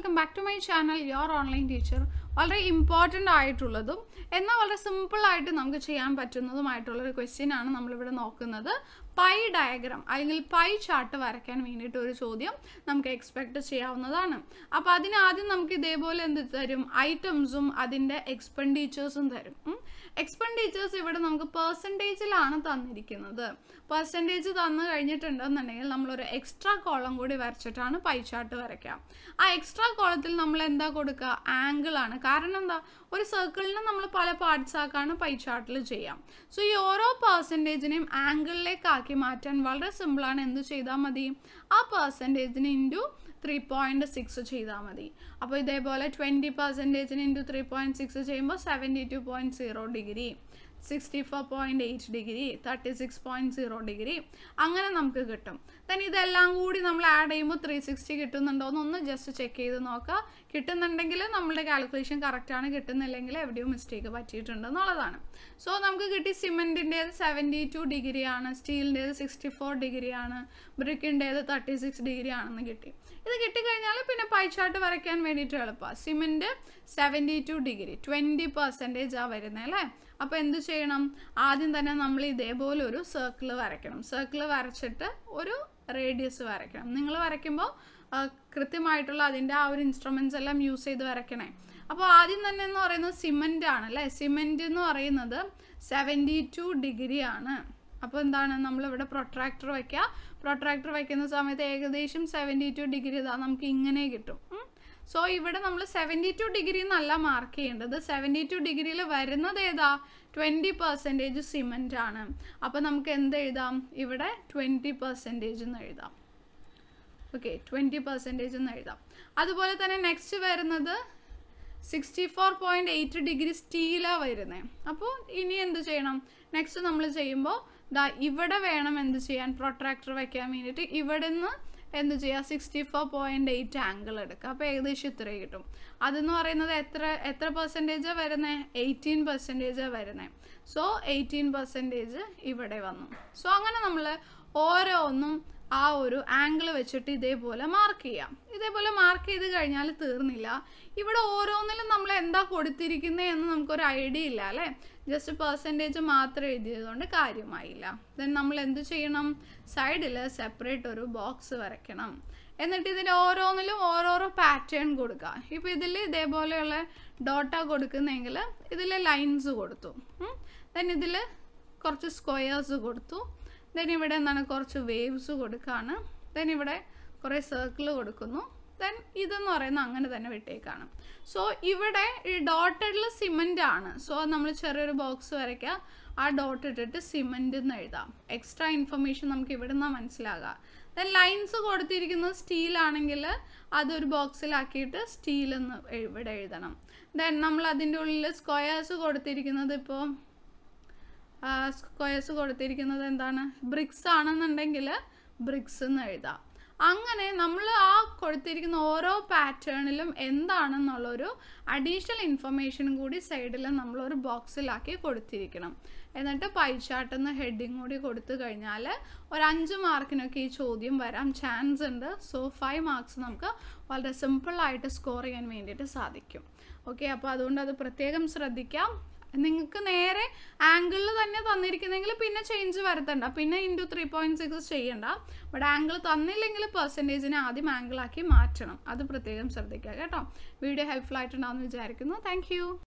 welcome back to my channel your online teacher വളരെ important ആയിട്ടുള്ളതും എന്നാൽ വളരെ സിമ്പിളായിട്ട് നമുക്ക് ചെയ്യാൻ പറ്റുന്നതുമായിട്ടുള്ളൊരു ക്വസ്റ്റ്യൻ ആണ് നമ്മളിവിടെ നോക്കുന്നത് പൈ ഡയഗ്രാം അല്ലെങ്കിൽ പൈ ചാർട്ട് വരയ്ക്കാൻ വേണ്ടിയിട്ട് ഒരു ചോദ്യം നമുക്ക് എക്സ്പെക്ട് ചെയ്യാവുന്നതാണ് അപ്പോൾ അതിനാദ്യം നമുക്ക് ഇതേപോലെ എന്ത് തരും ഐറ്റംസും അതിൻ്റെ എക്സ്പെൻഡിച്ചേഴ്സും തരും എക്സ്പെൻഡിച്ചേഴ്സ് ഇവിടെ നമുക്ക് പെർസെൻറ്റേജിലാണ് തന്നിരിക്കുന്നത് പെർസെൻറ്റേജ് തന്നു കഴിഞ്ഞിട്ടുണ്ടെന്നുണ്ടെങ്കിൽ നമ്മളൊരു എക്സ്ട്രാ കോളം കൂടി വരച്ചിട്ടാണ് പൈ ചാർട്ട് വരയ്ക്കുക ആ എക്സ്ട്രാ കോളത്തിൽ നമ്മൾ എന്താ കൊടുക്കുക ആംഗിൾ ആണ് കാരണം എന്താ ഒരു സർക്കിളിനെ നമ്മൾ പല പാർട്സ് ആക്കാണ് പൈ ചാർട്ടിൽ ചെയ്യാം സോ ഈ ഓരോ പെർസെൻറ്റേജിനെയും ആംഗിളിലേക്ക് ആക്കി മാറ്റാൻ വളരെ സിമ്പിളാണ് എന്ത് ചെയ്താൽ മതി ആ പെർസെൻറ്റേജിന് ഇൻറ്റു ത്രീ പോയിൻറ്റ് സിക്സ് ചെയ്താൽ മതി അപ്പോൾ ഇതേപോലെ ട്വൻറ്റി പെർസെൻറ്റേജിന് ഇൻറ്റു ത്രീ പോയിൻറ്റ് സിക്സ് ചെയ്യുമ്പോൾ seventy two point zero degree sixty four point eight degree thirty six point zero degree അങ്ങനെ നമുക്ക് കിട്ടും ദെൻ ഇതെല്ലാം കൂടി നമ്മൾ ആഡ് ചെയ്യുമ്പോൾ ത്രീ സിക്സ്റ്റി കിട്ടുന്നുണ്ടോ എന്നൊന്ന് ജസ്റ്റ് ചെക്ക് ചെയ്ത് നോക്കുക കിട്ടുന്നുണ്ടെങ്കിൽ നമ്മുടെ കാൽക്കുലേഷൻ കറക്റ്റാണ് കിട്ടുന്നില്ലെങ്കിൽ എവിടെയോ മിസ്റ്റേക്ക് പറ്റിയിട്ടുണ്ട് എന്നുള്ളതാണ് സോ നമുക്ക് കിട്ടി സിമെൻറ്റിൻ്റേത് സെവൻറ്റി ടു ഡിഗ്രിയാണ് സ്റ്റീലിൻ്റേത് സിക്സ്റ്റി ഫോർ ഡിഗ്രിയാണ് ബ്രിക്കിൻ്റേത് തേർട്ടി സിക്സ് ഡിഗ്രി ആണെന്ന് കിട്ടി ഇത് കിട്ടിക്കഴിഞ്ഞാൽ പിന്നെ പൈ ചാർട്ട് വരയ്ക്കാൻ വേണ്ടിയിട്ട് എളുപ്പമാണ് cement seventy two degree twenty percentage ആ വരുന്നത് അല്ലേ അപ്പോൾ എന്ത് ചെയ്യണം ആദ്യം തന്നെ നമ്മൾ ഇതേപോലെ ഒരു സർക്കിൾ വരയ്ക്കണം സർക്കിൾ വരച്ചിട്ട് ഒരു റേഡിയസ് വരയ്ക്കണം നിങ്ങൾ വരയ്ക്കുമ്പോൾ കൃത്യമായിട്ടുള്ള അതിൻ്റെ ആ ഒരു ഇൻസ്ട്രുമെൻറ്റ്സ് എല്ലാം യൂസ് ചെയ്ത് വരയ്ക്കണേ അപ്പോൾ ആദ്യം തന്നെ എന്ന് പറയുന്നത് സിമെൻ്റ് ആണ് അല്ലേ സിമെൻ്റ് എന്ന് പറയുന്നത് സെവൻറ്റി ടു ഡിഗ്രി ആണ് അപ്പോൾ എന്താണ് നമ്മളിവിടെ പ്രൊട്രാക്ടർ വയ്ക്കുക പ്രൊട്രാക്ടർ വയ്ക്കുന്ന സമയത്ത് ഏകദേശം സെവൻറ്റി ടു ഡിഗ്രി ഇതാ നമുക്ക് ഇങ്ങനെ കിട്ടും സോ ഇവിടെ നമ്മൾ സെവൻറ്റി ടു ഡിഗ്രി എന്നല്ല മാർക്ക് ചെയ്യേണ്ടത് സെവൻറ്റി ടു ഡിഗ്രിയിൽ വരുന്നത് ഏതാ ട്വൻറ്റി പെർസെൻറ്റേജ് സിമെൻ്റ് ആണ് അപ്പോൾ നമുക്ക് എന്ത് എഴുതാം ഇവിടെ ട്വൻറ്റി പെർസെൻറ്റേജ് എന്ന് എഴുതാം ഓക്കെ ട്വൻറ്റി പെർസെൻറ്റേജ് എന്ന് എഴുതാം അതുപോലെ തന്നെ നെക്സ്റ്റ് വരുന്നത് sixty four point eight degree സ്റ്റീലാണ് വരുന്നത് അപ്പോൾ ഇനി എന്ത് ചെയ്യണം നെക്സ്റ്റ് നമ്മൾ ചെയ്യുമ്പോൾ ദാ ഇവിടെ വേണം എന്ത് ചെയ്യാൻ പ്രൊട്രാക്ടർ വയ്ക്കാൻ വേണ്ടിയിട്ട് ഇവിടെ നിന്ന് എന്ത് ചെയ്യുക sixty four point eight angle എടുക്കുക അപ്പോൾ ഏകദേശം ഇത്രയും കിട്ടും അതെന്ന് പറയുന്നത് എത്ര എത്ര പെർസെൻറ്റേജാണ് വരുന്നത് എയ്റ്റീൻ പെർസെൻറ്റേജാണ് വരുന്നത് സോ എയ്റ്റീൻ പെർസെൻറ്റേജ് ഇവിടെ വന്നു സോ അങ്ങനെ നമ്മൾ ഓരോന്നും ആ ഒരു ആംഗിൾ വെച്ചിട്ട് ഇതേപോലെ മാർക്ക് ചെയ്യാം ഇതേപോലെ മാർക്ക് ചെയ്ത് കഴിഞ്ഞാൽ തീർന്നില്ല ഇവിടെ ഓരോന്നിലും നമ്മൾ എന്താ കൊടുത്തിരിക്കുന്നത് എന്ന് നമുക്കൊരു ഐഡിയ ഇല്ല അല്ലേ ജസ്റ്റ് പെർസെൻറ്റേജ് മാത്രം എഴുതിയതുകൊണ്ട് കാര്യമായില്ല ദെൻ നമ്മൾ എന്ത് ചെയ്യണം സൈഡിൽ സെപ്പറേറ്റ് ഒരു ബോക്സ് വരയ്ക്കണം എന്നിട്ട് ഇതിൽ ഓരോന്നിലും ഓരോരോ പാറ്റേൺ കൊടുക്കുക ഇപ്പോൾ ഇതിൽ ഇതേപോലെയുള്ള ഡോട്ട കൊടുക്കുന്നെങ്കിൽ ഇതിൽ ലൈൻസ് കൊടുത്തു ദെൻ ഇതിൽ കുറച്ച് സ്ക്വയേഴ്സ് കൊടുത്തു ദെൻ ഇവിടെ എന്താണ് കുറച്ച് വേവ്സ് കൊടുക്കുകയാണ് ദെൻ ഇവിടെ കുറേ സർക്കിൾ കൊടുക്കുന്നു ദെൻ ഇതെന്ന് പറയുന്നത് അങ്ങനെ തന്നെ വിട്ടേക്കാണ് സോ ഇവിടെ ഈ ഡോട്ടഡിൽ സിമെൻ്റ് ആണ് സോ നമ്മൾ ചെറിയൊരു ബോക്സ് വരയ്ക്കുക ആ ഡോട്ട് ഇട്ടിട്ട് സിമെൻ്റ് എന്ന് എഴുതാം എക്സ്ട്രാ ഇൻഫർമേഷൻ നമുക്ക് ഇവിടെ നിന്നാണ് മനസ്സിലാകുക ദെൻ ലൈൻസ് കൊടുത്തിരിക്കുന്നത് സ്റ്റീൽ ആണെങ്കിൽ അതൊരു ബോക്സിലാക്കിയിട്ട് സ്റ്റീൽ എന്ന് ഇവിടെ എഴുതണം ദെൻ നമ്മൾ അതിൻ്റെ ഉള്ളിൽ സ്ക്വയേഴ്സ് കൊടുത്തിരിക്കുന്നത് ഇപ്പോൾ സ്ക്വയേഴ്സ് കൊടുത്തിരിക്കുന്നത് എന്താണ് ബ്രിക്സ് ആണെന്നുണ്ടെങ്കിൽ ബ്രിക്സ് എന്ന് എഴുതാം അങ്ങനെ നമ്മൾ ആ കൊടുത്തിരിക്കുന്ന ഓരോ പാറ്റേണിലും എന്താണെന്നുള്ളൊരു അഡീഷണൽ ഇൻഫർമേഷനും കൂടി സൈഡിൽ നമ്മളൊരു ബോക്സിലാക്കി കൊടുത്തിരിക്കണം എന്നിട്ട് പൈ ചാർട്ട് എന്ന ഹെഡിങ് കൂടി കൊടുത്തു കഴിഞ്ഞാൽ ഒരു അഞ്ച് മാർക്കിനൊക്കെ ഈ ചോദ്യം വരാൻ ചാൻസ് ഉണ്ട് സോ ഫൈവ് മാർക്സ് നമുക്ക് വളരെ സിമ്പിളായിട്ട് സ്കോർ ചെയ്യാൻ വേണ്ടിയിട്ട് സാധിക്കും ഓക്കെ അപ്പോൾ അതുകൊണ്ട് അത് പ്രത്യേകം ശ്രദ്ധിക്കാം നിങ്ങൾക്ക് നേരെ ആംഗിളിൽ തന്നെ തന്നിരിക്കുന്നെങ്കിൽ പിന്നെ ചേഞ്ച് വരുത്തണ്ട പിന്നെ ഇൻറ്റു ത്രീ പോയിൻറ്റ് സിക്സ് ചെയ്യണ്ട ബട്ട് ആംഗിൾ തന്നില്ലെങ്കിൽ പെർസെൻറ്റേജിനെ ആദ്യം ആംഗിളാക്കി മാറ്റണം അത് പ്രത്യേകം ശ്രദ്ധിക്കുക കേട്ടോ വീഡിയോ ഹെൽപ്ഫുൾ ആയിട്ടുണ്ടാവുമെന്ന് വിചാരിക്കുന്നു താങ്ക്